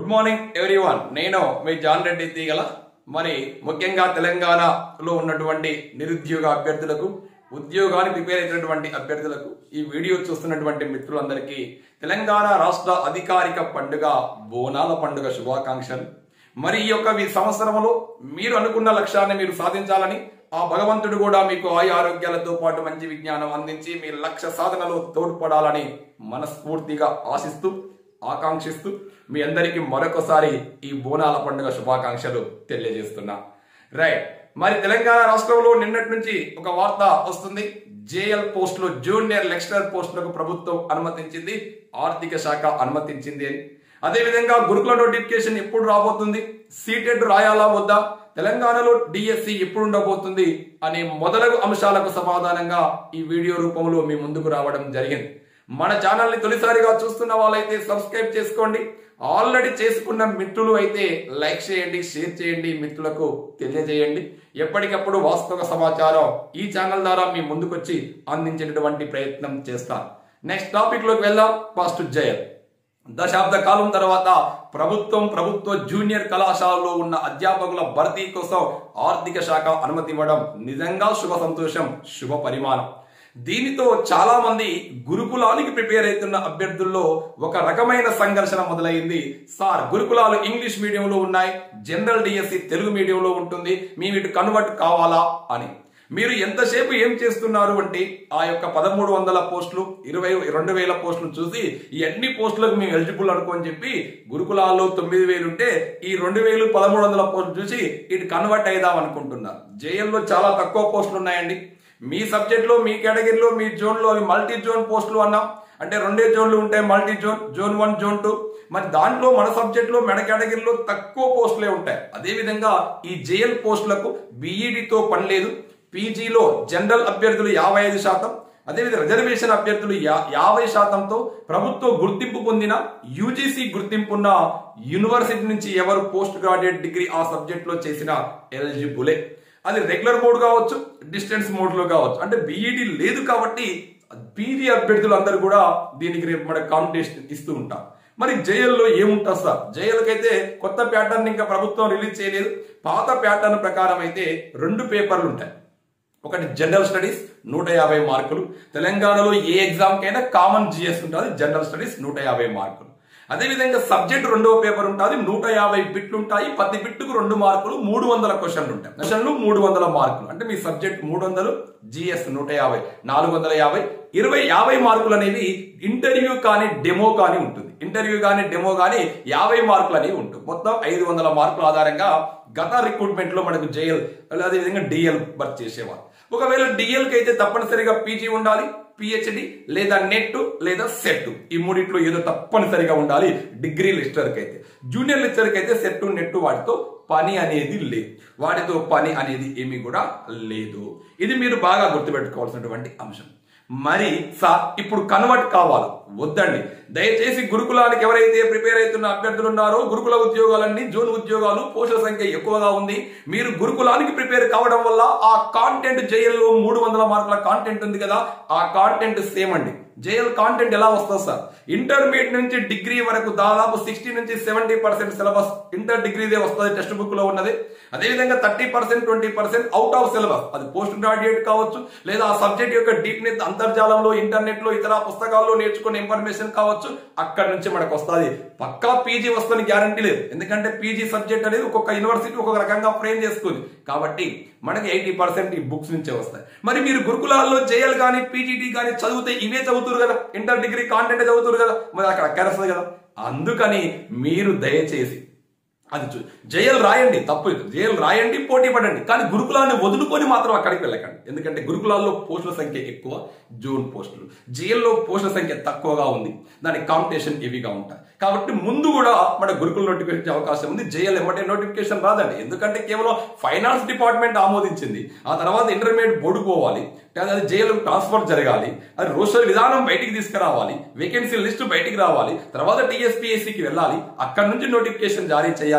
Good morning everyone నేను మీ John Reddy తీగల మరి ముఖ్యంగా తెలంగాణలో ఉన్నటువంటి నిరుద్యోగ అభ్యర్థులకు ఉద్యోగానికి ప్రిపేర్ అయినటువంటి అభ్యర్థులకు ఈ వీడియో చూస్తున్నటువంటి మిత్రులందరికీ తెలంగాణ రాష్ట్ర అధికారిక పండుగ బోనాల పండుగ శుభాకాంక్షలు మరి ఈ యొక్క ఈ సంవత్సరంలో మీరు అనుకున్న లక్ష్యాన్ని మీరు సాధించాలని ఆ భగవంతుడు కూడా మీకు ఆయు ఆరోగ్యాలతో పాటు మంచి విజ్ఞానం అందించి మీ లక్ష్య సాధనలో తోడ్పడాలని మనస్ఫూర్తిగా ఆశిస్తూ ఆకాంక్షిస్తూ మీ అందరికీ మరొకసారి ఈ బోనాల పండుగ శుభాకాంక్షలు తెలియజేస్తున్నా రైట్ మరి తెలంగాణ రాష్ట్రంలో నిన్నటి నుంచి ఒక వార్త వస్తుంది జేఎల్ పోస్టులు జూనియర్ లెక్చరర్ పోస్టులకు ప్రభుత్వం అనుమతించింది ఆర్థిక శాఖ అనుమతించింది అని అదేవిధంగా గురుకుల నోటిఫికేషన్ ఎప్పుడు రాబోతుంది సీటెడ్ రాయాలా వద్దా తెలంగాణలో డిఎస్సి ఎప్పుడు ఉండబోతుంది అనే మొదలగు అంశాలకు సమాధానంగా ఈ వీడియో రూపంలో మీ ముందుకు రావడం జరిగింది మన ఛానల్ ని తొలిసారిగా చూస్తున్న వాళ్ళైతే సబ్స్క్రైబ్ చేసుకోండి ఆల్రెడీ చేసుకున్న మిత్రులు అయితే లైక్ చేయండి షేర్ చేయండి మిత్రులకు తెలియజేయండి ఎప్పటికప్పుడు వాస్తవ సమాచారం ఈ ఛానల్ ద్వారా మీ ముందుకొచ్చి అందించేటటువంటి ప్రయత్నం చేస్తాను నెక్స్ట్ టాపిక్ లోకి వెళ్దాం ఫస్ట్ జయల్ దశాబ్ద కాలం తర్వాత ప్రభుత్వం ప్రభుత్వ జూనియర్ కళాశాలలో ఉన్న అధ్యాపకుల భర్తీ కోసం ఆర్థిక శాఖ అనుమతి ఇవ్వడం నిజంగా శుభ సంతోషం శుభ పరిమాణం దీనితో చాలా మంది గురుకులానికి ప్రిపేర్ అవుతున్న అభ్యర్థుల్లో ఒక రకమైన సంఘర్షణ మొదలైంది సార్ గురుకులాలు ఇంగ్లీష్ మీడియంలో ఉన్నాయి జనరల్ డిఎస్సి తెలుగు మీడియంలో ఉంటుంది మేము ఇటు కన్వర్ట్ కావాలా అని మీరు ఎంతసేపు ఏం చేస్తున్నారు అంటే ఆ యొక్క పదమూడు వందల పోస్టులు ఇరవై రెండు వేల పోస్టులు చూసి ఈ అన్ని పోస్టులకు మేము ఎలిజిబుల్ అనుకోని చెప్పి గురుకులాల్లో తొమ్మిది వేలు ఉంటే ఈ రెండు వేలు పదమూడు వందల పోస్టులు చూసి ఇటు కన్వర్ట్ అయిదాం అనుకుంటున్నారు జేఎల్లో చాలా తక్కువ పోస్టులు ఉన్నాయండి మీ సబ్జెక్ట్లో మీ కేటగిరీలో మీ జోన్లో అవి మల్టీ జోన్ పోస్టులు అన్నాం అంటే రెండే జోన్లు ఉంటాయి multi zone zone one zone two మరి దాంట్లో మన సబ్జెక్ట్ లో మెడ కేటగిరీలో తక్కువ పోస్టులే ఉంటాయి అదేవిధంగా ఈ జేఎల్ పోస్టులకు బీఈడితో పని లేదు పీజీలో జనరల్ అభ్యర్థులు యాభై ఐదు శాతం అదేవిధంగా రిజర్వేషన్ అభ్యర్థులు యా- యాభై శాతంతో ప్రభుత్వ గుర్తింపు పొందిన యూజీసీ గుర్తింపున్న యూనివర్సిటీ నుంచి ఎవరు పోస్ట్ గ్రాడ్యుయేట్ డిగ్రీ ఆ సబ్జెక్ట్ లో చేసిన ఎలిజిబులే అది రెగ్యులర్ మోడ్ కావచ్చు డిస్టెన్స్ మోడ్ లో కావచ్చు అంటే బీఈడి లేదు కాబట్టి పీజీ అభ్యర్థులు అందరూ కూడా దీనికి రేపు మన కాంపిటీషన్ ఇస్తూ ఉంటారు మరి జైల్లో ఏముంటుంది సార్ జైలుకైతే కొత్త ప్యాటర్న్ ఇంకా ప్రభుత్వం రిలీజ్ చేయలేదు పాత ప్యాటర్న్ ప్రకారం అయితే రెండు పేపర్లు ఉంటాయి ఒకటి జనరల్ స్టడీస్ నూట యాభై మార్కులు తెలంగాణలో ఏ ఎగ్జామ్ కైనా కామన్ జిఎస్ ఉంటుంది జనరల్ స్టడీస్ నూట యాభై మార్కులు అదేవిధంగా సబ్జెక్ట్ రెండవ పేపర్ ఉంటుంది నూట యాభై బిట్లు ఉంటాయి ప్రతి బిట్టుకు రెండు మార్కులు మూడు వందల క్వశ్చన్లు ఉంటాయి క్వశ్చన్లు మూడు వందల మార్కులు అంటే మీ సబ్జెక్ట్ మూడు వందలు జిఎస్ నూట యాభై నాలుగు వందల యాభై ఇరవై యాభై మార్కులు అనేవి ఇంటర్వ్యూ కానీ డెమో కానీ ఉంటుంది ఇంటర్వ్యూ కానీ డెమో కానీ యాభై మార్కులు అనేవి ఉంటుంది మొత్తం ఐదు వందల మార్కుల ఆధారంగా గత రిక్రూట్మెంట్ లో మనకు జేఎల్ అదేవిధంగా డిఎల్ భర్తీ చేసేవారు ఒకవేళ డిఎల్ కి అయితే తప్పనిసరిగా పీజీ ఉండాలి పిహెచ్డి లేదా నెట్ లేదా సెట్ ఈ మూడిట్లో ఏదో తప్పనిసరిగా ఉండాలి డిగ్రీ లెక్చరర్కి అయితే జూనియర్ లెక్చరర్కి అయితే సెట్ నెట్ వాటితో పని అనేది లేదు వాటితో పని అనేది ఏమీ కూడా లేదు ఇది మీరు బాగా గుర్తుపెట్టుకోవాల్సినటువంటి అంశం మరి సార్ ఇప్పుడు కన్వర్ట్ కావాలి వద్దండి దయచేసి గురుకులానికి ఎవరైతే ప్రిపేర్ అవుతున్న అభ్యర్థులు ఉన్నారో గురుకుల ఉద్యోగాలన్నీ జూన్ ఉద్యోగాలు పోస్టుల సంఖ్య ఎక్కువగా ఉంది మీరు గురుకులానికి ప్రిపేర్ కావడం వల్ల ఆ కాంటెంట్ జైల్లో మూడు వందల మార్కుల కాంటెంట్ ఉంది కదా ఆ కాంటెంట్ సేమ్ అండి జేఎల్ కాంటెంట్ ఎలా వస్తుంది సార్ ఇంటర్మీడియట్ నుంచి డిగ్రీ వరకు దాదాపు సిక్స్టీ నుంచి సెవెంటీ పర్సెంట్ సిలబస్ ఇంటర్ డిగ్రీదే వస్తుంది టెక్స్ట్ బుక్ లో ఉన్నది అదేవిధంగా thirty percent twenty percent out of syllabus అది పోస్ట్ గ్రాడ్యుయేట్ కావచ్చు లేదా ఆ సబ్జెక్ట్ యొక్క డీప్ నెట్ అంతర్జాలంలో ఇంటర్నెట్ లో ఇతర పుస్తకాల్లో నేర్చుకునే ఇన్ఫర్మేషన్ కావచ్చు అక్కడ నుంచి మనకు వస్తుంది పక్కా పీజీ వస్తుంది గ్యారంటీ లేదు ఎందుకంటే పీజీ సబ్జెక్ట్ అనేది ఒక్కొక్క యూనివర్సిటీ ఒక్కొక్క రకంగా ఫ్రేమ్ చేసుకుంది కాబట్టి మనకి ఎయిటీ పర్సెంట్ ఈ బుక్స్ నుంచే వస్తాయి మరి మీరు గురుకులాల్లో జేఎల్ కానీ పీజీటీ కానీ చదివితే ఇవే చదువుతారు కదా ఇంటర్ డిగ్రీ కాంటెంట్ చదువుతారు కదా మరి అక్కడ అక్కరస్తుంది కదా అందుకని మీరు దయచేసి అది చూ జైలు రాయండి తప్పు లేదు జైలు రాయండి పోటీ పడండి కానీ గురుకులాన్ని వదులుకొని మాత్రం అక్కడికి వెళ్ళకండి ఎందుకంటే గురుకులాల్లో పోస్టుల సంఖ్య ఎక్కువ జోన్ పోస్టులు జైల్లో పోస్టుల సంఖ్య తక్కువగా ఉంది దానికి కాంపిటీషన్ హెవీగా ఉంటాయి కాబట్టి ముందు కూడా మన గురుకుల నోటిఫికేషన్ అవకాశం ఉంది జేఎల్ ఎమ్మటే నోటిఫికేషన్ రాదండి ఎందుకంటే కేవలం ఫైనాన్స్ డిపార్ట్మెంట్ ఆమోదించింది ఆ తర్వాత ఇంటర్మీడియట్ బోర్డు పోవాలి లేదా అది జైలు ట్రాన్స్ఫర్ జరగాలి అది రోస్టర్ విధానం బయటికి తీసుకురావాలి వేకెన్సీ లిస్ట్ బయటికి రావాలి తర్వాత టీఎస్పీఎస్సీకి వెళ్ళాలి అక్కడ నుంచి నోటిఫికేషన్ జారీ చేయాలి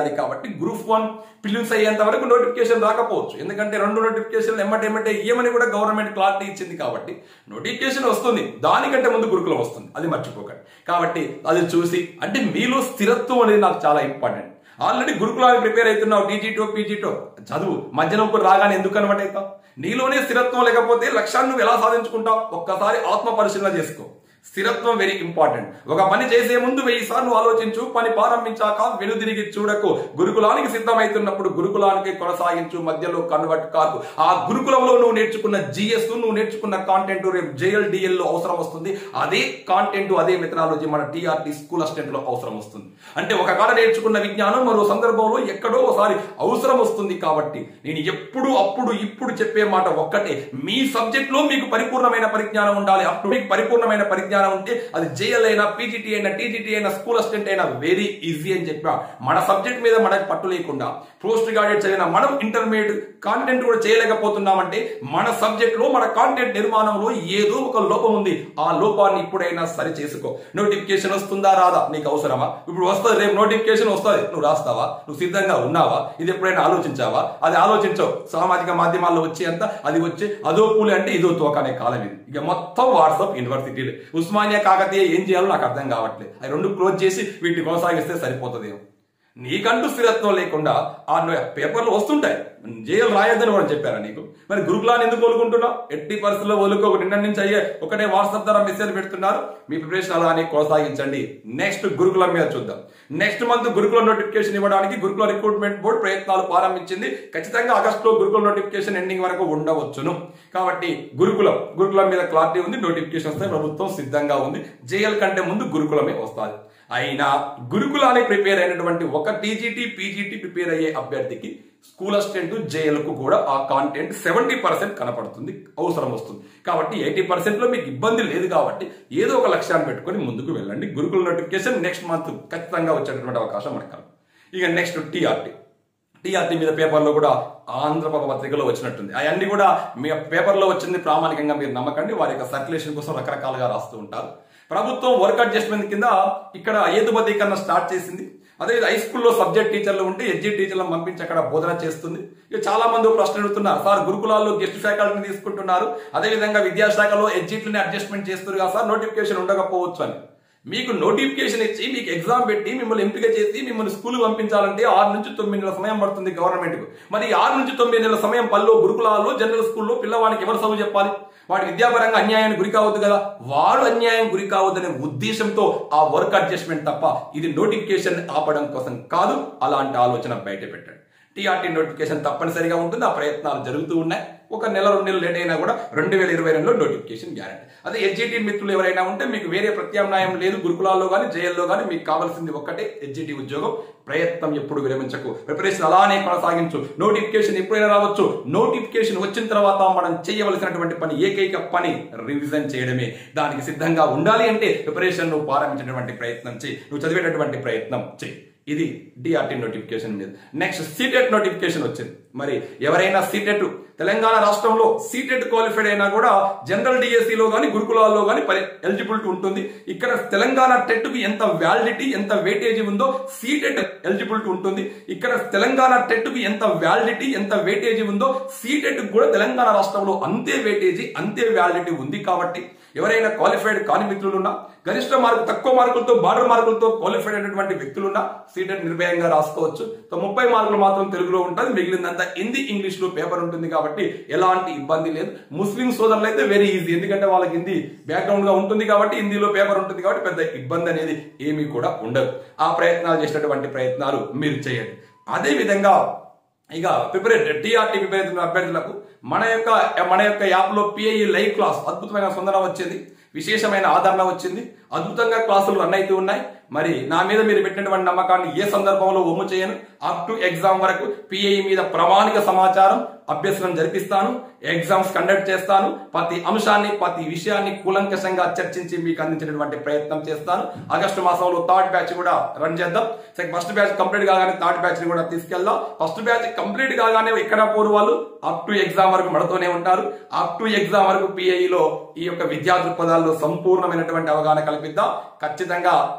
చేయాలి కాబట్టి గ్రూప్ వన్ పిలిమ్స్ అయ్యేంత వరకు నోటిఫికేషన్ రాకపోవచ్చు ఎందుకంటే రెండు నోటిఫికేషన్ ఎమ్మటి ఎమ్మటే ఇయ్యమని కూడా గవర్నమెంట్ క్లారిటీ ఇచ్చింది కాబట్టి నోటిఫికేషన్ వస్తుంది దానికంటే ముందు గురుకులం వస్తుంది అది మర్చిపోకండి కాబట్టి అది చూసి అంటే మీలో స్థిరత్వం అనేది నాకు చాలా ఇంపార్టెంట్ ఆల్రెడీ గురుకులానికి ప్రిపేర్ అవుతున్నావు టీజీటో పీజీటో చదువు మధ్యలో ఇప్పుడు రాగానే ఎందుకు కనబడి అవుతావు నీలోనే స్థిరత్వం లేకపోతే లక్ష్యాన్ని నువ్వు ఎలా సాధించుకుంటావు ఒక్కసారి ఆత్మ పరిశీలన చేసుకో స్థిరత్వం వెరీ ఇంపార్టెంట్ ఒక పని చేసే ముందు వెయ్యి సార్లు ఆలోచించు పని ప్రారంభించాక వెనుదిరిగి చూడకు గురుకులానికి సిద్ధమైతున్నప్పుడు గురుకులానికి కొనసాగించు మధ్యలో కన్వర్ట్ కాకు ఆ గురుకులంలో నువ్వు నేర్చుకున్న జిఎస్ నువ్వు నేర్చుకున్న కాంటెంట్ రేపు జేఎల్ లో అవసరం వస్తుంది అదే కాంటెంట్ అదే మెథడాలజీ మన టీఆర్టీ స్కూల్ అసిస్టెంట్ లో అవసరం వస్తుంది అంటే ఒక కాడ నేర్చుకున్న విజ్ఞానం మరో సందర్భంలో ఎక్కడో ఒకసారి అవసరం వస్తుంది కాబట్టి నేను ఎప్పుడు అప్పుడు ఇప్పుడు చెప్పే మాట ఒక్కటే మీ సబ్జెక్ట్ లో మీకు పరిపూర్ణమైన పరిజ్ఞానం ఉండాలి అప్పుడు మీకు పరిపూర్ణమైన పరిజ్ఞానం ఉంటే అది జేఎల్ అయినా పీజీటీ అయినా టీజీటీ అయినా స్కూల్ అసిస్టెంట్ అయినా వెరీ ఈజీ అని చెప్పా మన సబ్జెక్ట్ మీద మనకు పట్టు లేకుండా పోస్ట్ గ్రాడ్యుయేట్ చదివిన మనం ఇంటర్మీడియట్ కాంటెంట్ కూడా చేయలేకపోతున్నామంటే మన సబ్జెక్ట్ లో మన కాంటెంట్ నిర్మాణంలో ఏదో ఒక లోపం ఉంది ఆ లోపాన్ని ఇప్పుడైనా సరి చేసుకో నోటిఫికేషన్ వస్తుందా రాదా నీకు అవసరమా ఇప్పుడు వస్తుంది రేపు నోటిఫికేషన్ వస్తుంది నువ్వు రాస్తావా నువ్వు సిద్ధంగా ఉన్నావా ఇది ఎప్పుడైనా ఆలోచించావా అది ఆలోచించవు సామాజిక మాధ్యమాల్లో వచ్చేంత అది వచ్చే అదో పూలి అంటే ఇదో తోక అనే కాలం ఇది ఇక మొత్తం వాట్సాప్ యూనివర్సిటీలు ఉస్మానియా కాకతీయ ఏం చేయాలో నాకు అర్థం కావట్లేదు అవి రెండు క్లోజ్ చేసి వీటిని కొనసాగిస్తే సరిపోతుందేమో నీకంటూ స్థిరత్వం లేకుండా ఆ పేపర్లు వస్తుంటాయి జైలు రాయొద్దని కూడా చెప్పారా నీకు మరి గురుకులాన్ని ఎందుకు కోలుకుంటున్నావు ఎట్టి పరిస్థితుల్లో వదులుకో ఒక నిన్న నుంచి అయ్యే ఒకటే వాట్సాప్ ద్వారా మెసేజ్ పెడుతున్నారు మీ ప్రిపరేషన్ అలానే కొనసాగించండి నెక్స్ట్ గురుకులం మీద చూద్దాం నెక్స్ట్ మంత్ గురుకుల నోటిఫికేషన్ ఇవ్వడానికి గురుకుల రిక్రూట్మెంట్ బోర్డు ప్రయత్నాలు ప్రారంభించింది ఖచ్చితంగా ఆగస్టులో గురుకుల నోటిఫికేషన్ ఎండింగ్ వరకు ఉండవచ్చును కాబట్టి గురుకులం గురుకులం మీద క్లారిటీ ఉంది నోటిఫికేషన్ వస్తే ప్రభుత్వం సిద్ధంగా ఉంది జేఎల్ కంటే ముందు గురుకులమే వస్తుంది అయినా గురుకులానికి ప్రిపేర్ అయినటువంటి ఒక టీజీటీ పీజీటీ ప్రిపేర్ అయ్యే అభ్యర్థికి స్కూల్ అసిస్టెంట్ జేఎల్కు కూడా ఆ కాంటెంట్ సెవెంటీ పర్సెంట్ కనపడుతుంది అవసరం వస్తుంది కాబట్టి ఎయిటీ పర్సెంట్ లో మీకు ఇబ్బంది లేదు కాబట్టి ఏదో ఒక లక్ష్యాన్ని పెట్టుకొని ముందుకు వెళ్ళండి గురుకుల నోటిఫికేషన్ నెక్స్ట్ మంత్ ఖచ్చితంగా వచ్చేటటువంటి అవకాశం మనకు కలదు. ఇక నెక్స్ట్ టీఆర్టీ టీఆర్టీ మీద పేపర్లో కూడా ఆంధ్రప్రభ పత్రికలో వచ్చినట్టుంది అవన్నీ కూడా మీ పేపర్లో వచ్చింది ప్రామాణికంగా మీరు నమ్మకండి వారి యొక్క సర్క్యులేషన్ కోసం రకరకాలుగా రాస్తూ ఉంటారు ప్రభుత్వం వర్క్ అడ్జస్ట్మెంట్ కింద ఇక్కడ ఏతుబదీకరణ స్టార్ట్ చేసింది అదే హై స్కూల్లో సబ్జెక్ట్ టీచర్లు ఉంటే ఎడ్జీ టీచర్లను పంపించి అక్కడ బోధన చేస్తుంది ఇక చాలా మంది ప్రశ్న అడుగుతున్నారు సార్ గురుకులాల్లో గెస్ట్ ఫ్యాకల్టీని తీసుకుంటున్నారు అదేవిధంగా విద్యాశాఖలో ఎడ్జిట్లని అడ్జస్ట్మెంట్ చేస్తున్నారు కదా సార్ నోటిఫికేషన్ ఉండకపోవచ్చు అని మీకు నోటిఫికేషన్ ఇచ్చి మీకు ఎగ్జామ్ పెట్టి మిమ్మల్ని ఎంపిక చేసి మిమ్మల్ని స్కూల్ పంపించాలంటే ఆరు నుంచి తొమ్మిది నెలల సమయం పడుతుంది గవర్నమెంట్ కు మరి ఈ ఆరు నుంచి తొమ్మిది నెలల సమయం పల్లో గురుకులాల్లో జనరల్ స్కూల్లో పిల్లవాడికి ఎవరు చదువు చెప్పాలి వాడి విద్యాపరంగా అన్యాయానికి గురి కావద్దు కదా వాడు అన్యాయం గురి కావద్దనే ఉద్దేశంతో ఆ వర్క్ అడ్జస్ట్మెంట్ తప్ప ఇది నోటిఫికేషన్ ఆపడం కోసం కాదు అలాంటి ఆలోచన బయట పెట్టండి టీఆర్టీ నోటిఫికేషన్ తప్పనిసరిగా ఉంటుంది ఆ ప్రయత్నాలు జరుగుతూ ఉన్నాయి ఒక నెల రెండు నెలలు లేట్ అయినా కూడా రెండు వేల ఇరవై రెండులో నోటిఫికేషన్ గ్యారంటీ అదే ఎడ్జిటి మిత్రులు ఎవరైనా ఉంటే మీకు వేరే ప్రత్యామ్నాయం లేదు గురుకులాల్లో కానీ జైల్లో కానీ మీకు కావాల్సింది ఒక్కటే ఎడ్జిటి ఉద్యోగం ప్రయత్నం ఎప్పుడు విరమించకు ప్రిపరేషన్ అలానే కొనసాగించు నోటిఫికేషన్ ఎప్పుడైనా రావచ్చు నోటిఫికేషన్ వచ్చిన తర్వాత మనం చేయవలసినటువంటి పని ఏకైక పని రివిజన్ చేయడమే దానికి సిద్ధంగా ఉండాలి అంటే ప్రిపరేషన్ నువ్వు ప్రారంభించినటువంటి ప్రయత్నం చేయి నువ్వు చదివేటటువంటి ప్రయత్నం చేయి ఇది డిఆర్టీ నోటిఫికేషన్ మీద నెక్స్ట్ సీటెట్ నోటిఫికేషన్ వచ్చింది మరి ఎవరైనా సీటెట్ తెలంగాణ రాష్ట్రంలో సీటెట్ క్వాలిఫైడ్ అయినా కూడా జనరల్ డిఎస్సిలో కానీ గురుకులాల్లో కానీ ఎలిజిబిలిటీ ఉంటుంది ఇక్కడ తెలంగాణ టెట్ కి ఎంత వ్యాలిడిటీ ఎంత వెయిటేజీ ఉందో సీటెట్ ఎలిజిబిలిటీ ఉంటుంది ఇక్కడ తెలంగాణ టెట్ కి ఎంత వ్యాలిడిటీ ఎంత వెయిటేజీ ఉందో సీటెట్ కూడా తెలంగాణ రాష్ట్రంలో అంతే వెయిటేజీ అంతే వ్యాలిడిటీ ఉంది కాబట్టి ఎవరైనా క్వాలిఫైడ్ కాని మిత్రులున్నా గరిష్ట మార్కు తక్కువ మార్కులతో బార్డర్ మార్కులతో క్వాలిఫైడ్ అయినటువంటి వ్యక్తులున్నా సీటెట్ నిర్భయంగా రాసుకోవచ్చు సో ముప్పై మార్కులు మాత్రం తెలుగులో ఉంటుంది మిగిలిందంతా హిందీ ఇంగ్లీష్ లో పేపర్ ఉంటుంది కాబట్టి ఎలాంటి ఇబ్బంది లేదు ముస్లిం సోదరులు అయితే వెరీ ఈజీ ఎందుకంటే వాళ్ళకి హిందీ బ్యాక్గ్రౌండ్ గా ఉంటుంది కాబట్టి హిందీలో పేపర్ ఉంటుంది కాబట్టి పెద్ద ఇబ్బంది అనేది ఏమీ కూడా ఉండదు ఆ ప్రయత్నాలు చేసినటువంటి ప్రయత్నాలు మీరు చేయండి అదే విధంగా ఇక ప్రిపరేట్ టీఆర్టీ ప్రిపేర్ అవుతున్న అభ్యర్థులకు మన యొక్క మన యొక్క యాప్ లో పిఐఈ లైవ్ క్లాస్ అద్భుతమైన స్పందన వచ్చింది విశేషమైన ఆదరణ వచ్చింది అద్భుతంగా క్లాసులు రన్ అవుతూ ఉన్నాయి మరి నా మీద మీరు పెట్టినటువంటి నమ్మకాన్ని ఏ సందర్భంలో ఒమ్ము చేయను అప్ టు ఎగ్జామ్ వరకు పిఐ మీద ప్రామాణిక సమాచారం అభ్యసనం జరిపిస్తాను ఎగ్జామ్స్ కండక్ట్ చేస్తాను ప్రతి అంశాన్ని ప్రతి విషయాన్ని కూలంకషంగా చర్చించి మీకు అందించేటటువంటి ప్రయత్నం చేస్తాను ఆగస్టు మాసంలో థర్డ్ బ్యాచ్ కూడా రన్ చేద్దాం ఫస్ట్ బ్యాచ్ కంప్లీట్ కాగానే థర్డ్ బ్యాచ్ ని కూడా తీసుకెళ్దాం ఫస్ట్ బ్యాచ్ కంప్లీట్ కాగానే ఇక్కడ పోరు వాళ్ళు అప్ టు ఎగ్జామ్ వరకు మడతోనే ఉంటారు అప్ టు ఎగ్జామ్ వరకు పిఐలో ఈ యొక్క విద్యా దృక్పథాల్లో సంపూర్ణమైనటువంటి అవగాహన కల్పిద్దాం ఖచ్చితంగా మీకు ఆ విషయం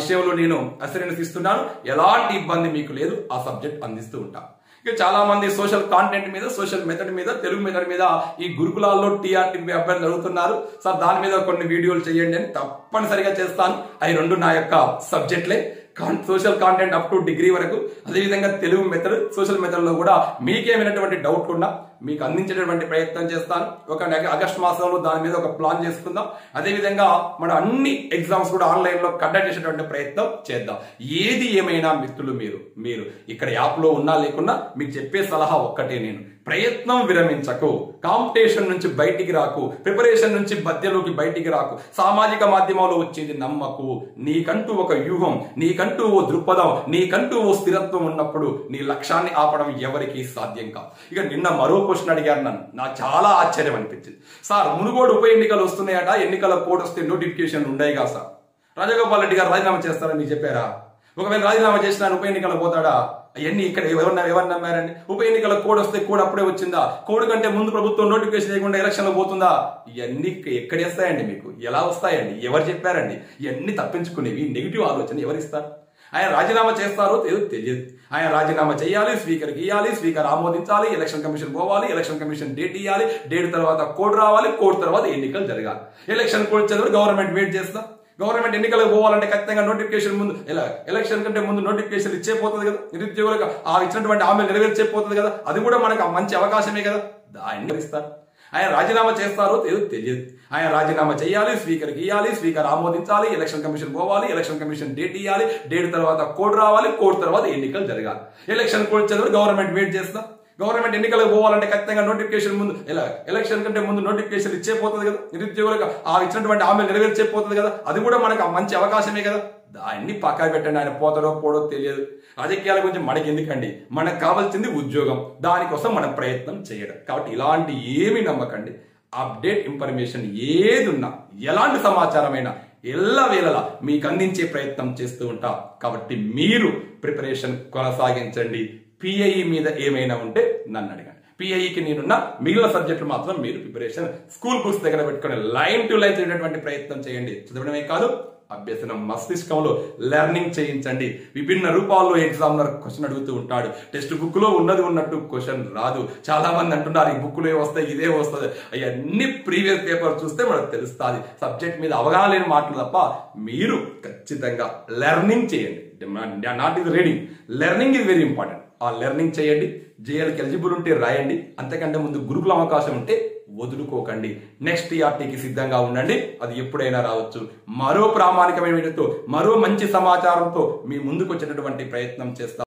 విషయంలో నేను అసరెన్స్ ఇస్తున్నాను ఎలాంటి ఇబ్బంది మీకు లేదు ఆ సబ్జెక్ట్ అందిస్తూ ఉంటాను ఇక చాలా మంది సోషల్ కాంటెంట్ మీద సోషల్ మెథడ్ మీద తెలుగు మెథడ్ మీద ఈ గురుకులాల్లో టీఆర్టీ అభ్యర్థులు అడుగుతున్నారు సార్ దాని మీద కొన్ని వీడియోలు చేయండి అని తప్పనిసరిగా చేస్తాను అవి రెండు నా యొక్క సబ్జెక్ట్లే social content up to degree వరకు అదేవిధంగా తెలుగు మెథడ్ సోషల్ మెథడ్ లో కూడా మీకేమైనటువంటి డౌట్ ఉన్నా మీకు అందించేటటువంటి ప్రయత్నం చేస్తాను ఒక నెల- ఆగస్ట్ మాసంలో దాని మీద ఒక ప్లాన్ చేసుకుందాం అదేవిధంగా మన అన్ని ఎగ్జామ్స్ కూడా ఆన్లైన్ లో కండక్ట్ చేసేటువంటి ప్రయత్నం చేద్దాం ఏది ఏమైనా మిత్రులు మీరు మీరు ఇక్కడ యాప్ లో ఉన్నా లేకున్నా మీకు చెప్పే సలహా ఒక్కటే నేను ప్రయత్నం విరమించకు కాంపిటీషన్ నుంచి బయటికి రాకు ప్రిపరేషన్ నుంచి మధ్యలోకి బయటికి రాకు సామాజిక మాధ్యమంలో వచ్చేది నమ్మకు నీకంటూ ఒక వ్యూహం నీకంటూ ఓ దృక్పథం నీకంటూ ఓ స్థిరత్వం ఉన్నప్పుడు నీ లక్ష్యాన్ని ఆపడం ఎవరికి సాధ్యం కాదు ఇక నిన్న మరో క్వశ్చన్ అడిగారు నన్ను నాకు చాలా ఆశ్చర్యం అనిపించింది సార్ మునుగోడు ఉప ఎన్నికలు వస్తున్నాయట ఎన్నికల కోడ్ వస్తే నోటిఫికేషన్ ఉండేగా సార్ రాజగోపాల్ రెడ్డి గారు రాజీనామా చేస్తారని మీకు చెప్పారా ఒకవేళ రాజీనామా చేసిన ఉప ఎన్నికలు పోతాడా అవన్నీ ఇక్కడ ఎవరు ఎవరు నమ్మారండి ఉప ఎన్నికల కోడ్ వస్తే కోడ్ అప్పుడే వచ్చిందా కోడ్ కంటే ముందు ప్రభుత్వం నోటిఫికేషన్ లేకుండా ఎలక్షన్ లో పోతుందా ఇవన్నీ ఎక్కడ వస్తాయండి మీకు ఎలా వస్తాయండి ఎవరు చెప్పారండి ఇవన్నీ తప్పించుకునేవి నెగిటివ్ ఆలోచన ఎవరు ఇస్తారు ఆయన రాజీనామా చేస్తారో ఏదో తెలియదు ఆయన రాజీనామా చేయాలి స్పీకర్కి ఇవ్వాలి స్పీకర్ ఆమోదించాలి ఎలక్షన్ కమిషన్ పోవాలి ఎలక్షన్ కమిషన్ డేట్ ఇవ్వాలి డేట్ తర్వాత కోడ్ రావాలి కోడ్ తర్వాత ఎన్నికలు జరగాలి ఎలక్షన్ కోడ్ చదివి గవర్నమెంట్ వెయిట్ చేస్తా గవర్నమెంట్ ఎన్నికలకు పోవాలంటే ఖచ్చితంగా నోటిఫికేషన్ ముందు ఎలా ఎలక్షన్ కంటే ముందు నోటిఫికేషన్ ఇచ్చే పోతుంది కదా నిరుద్యోగులకు ఆ ఇచ్చినటువంటి హామీలు నెరవేర్చే పోతుంది కదా అది కూడా మనకు మంచి అవకాశమే కదా దాన్ని ఇస్తారు ఆయన రాజీనామా చేస్తారో ఏదో తెలియదు ఆయన రాజీనామా చేయాలి స్పీకర్కి ఇవ్వాలి స్పీకర్ ఆమోదించాలి ఎలక్షన్ కమిషన్ పోవాలి ఎలక్షన్ కమిషన్ డేట్ ఇవ్వాలి డేట్ తర్వాత కోడ్ రావాలి కోడ్ తర్వాత ఎన్నికలు జరగాలి ఎలక్షన్ కోడ్ చదివి గవర్నమెంట్ వెయిట్ చేస్తా గవర్నమెంట్ ఎన్నికలకు పోవాలంటే ఖచ్చితంగా నోటిఫికేషన్ ముందు ఎలా ఎలక్షన్ కంటే ముందు నోటిఫికేషన్ ఇచ్చే పోతుంది కదా నిరుద్యోగులకు ఆ ఇచ్చినటువంటి హామీలు నెరవేర్చే పోతుంది కదా అది కూడా మనకు మంచి అవకాశమే కదా దాన్ని పక్కా పెట్టండి ఆయన పోతాడో పోడో తెలియదు రాజకీయాల గురించి మనకి ఎందుకండి మనకు కావాల్సింది ఉద్యోగం దానికోసం మనం ప్రయత్నం చేయడం కాబట్టి ఇలాంటి ఏమి నమ్మకండి అప్డేట్ ఇన్ఫర్మేషన్ ఏదున్నా ఎలాంటి సమాచారమైనా ఎల్ల వేళలా మీకు అందించే ప్రయత్నం చేస్తూ ఉంటాం కాబట్టి మీరు ప్రిపరేషన్ కొనసాగించండి పిఐఈ మీద ఏమైనా ఉంటే నన్ను అడగండి పిఐఈకి నేనున్న మిగిలిన సబ్జెక్టులు మాత్రం మీరు ప్రిపరేషన్ స్కూల్ బుక్స్ దగ్గర పెట్టుకుని లైన్ టు లైన్ చదివేటువంటి ప్రయత్నం చేయండి చదవడమే కాదు అభ్యసనం మస్తిష్కంలో లెర్నింగ్ చేయించండి విభిన్న రూపాల్లో ఎగ్జామినర్ క్వశ్చన్ అడుగుతూ ఉంటాడు టెక్స్ట్ బుక్ లో ఉన్నది ఉన్నట్టు క్వశ్చన్ రాదు చాలా మంది అంటున్నారు ఈ బుక్ లో వస్తాయి ఇదే వస్తుంది అవన్నీ ప్రీవియస్ పేపర్ చూస్తే మనకు తెలుస్తుంది సబ్జెక్ట్ మీద అవగాహన లేని మాటలు తప్ప మీరు ఖచ్చితంగా లెర్నింగ్ చేయండి not is reading learning is very important ఆ లెర్నింగ్ చేయండి జేఎల్కి ఎలిజిబుల్ ఉంటే రాయండి అంతకంటే ముందు గురుకుల అవకాశం ఉంటే వదులుకోకండి నెక్స్ట్ టీఆర్టీకి సిద్ధంగా ఉండండి అది ఎప్పుడైనా రావచ్చు మరో ప్రామాణికమైన వీడియోతో మరో మంచి సమాచారంతో మీ ముందుకు వచ్చేటటువంటి ప్రయత్నం చేస్తాం